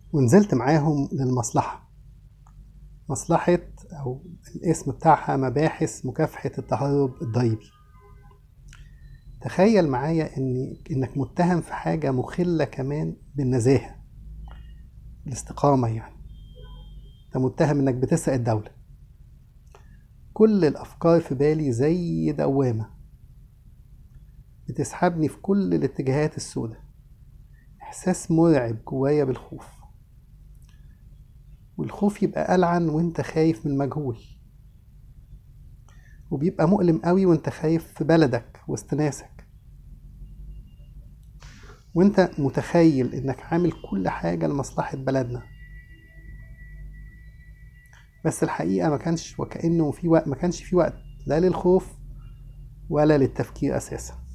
ونزلت معاهم للمصلحة مصلحة أو الاسم بتاعها مباحث مكافحة التهرب الضريبي تخيل معايا إن إنك متهم في حاجة مخلة كمان بالنزاهة الاستقامة يعني أنت متهم إنك بتسرق الدولة كل الأفكار في بالي زي دوامة بتسحبني في كل الاتجاهات السوداء إحساس مرعب جوايا بالخوف والخوف يبقى ألعن وانت خايف من المجهول وبيبقى مؤلم قوي وانت خايف في بلدك وسط ناسك وانت متخيل انك عامل كل حاجة لمصلحة بلدنا بس الحقيقة ما كانش وكأنه في وقت ما كانش في وقت لا للخوف ولا للتفكير أساسا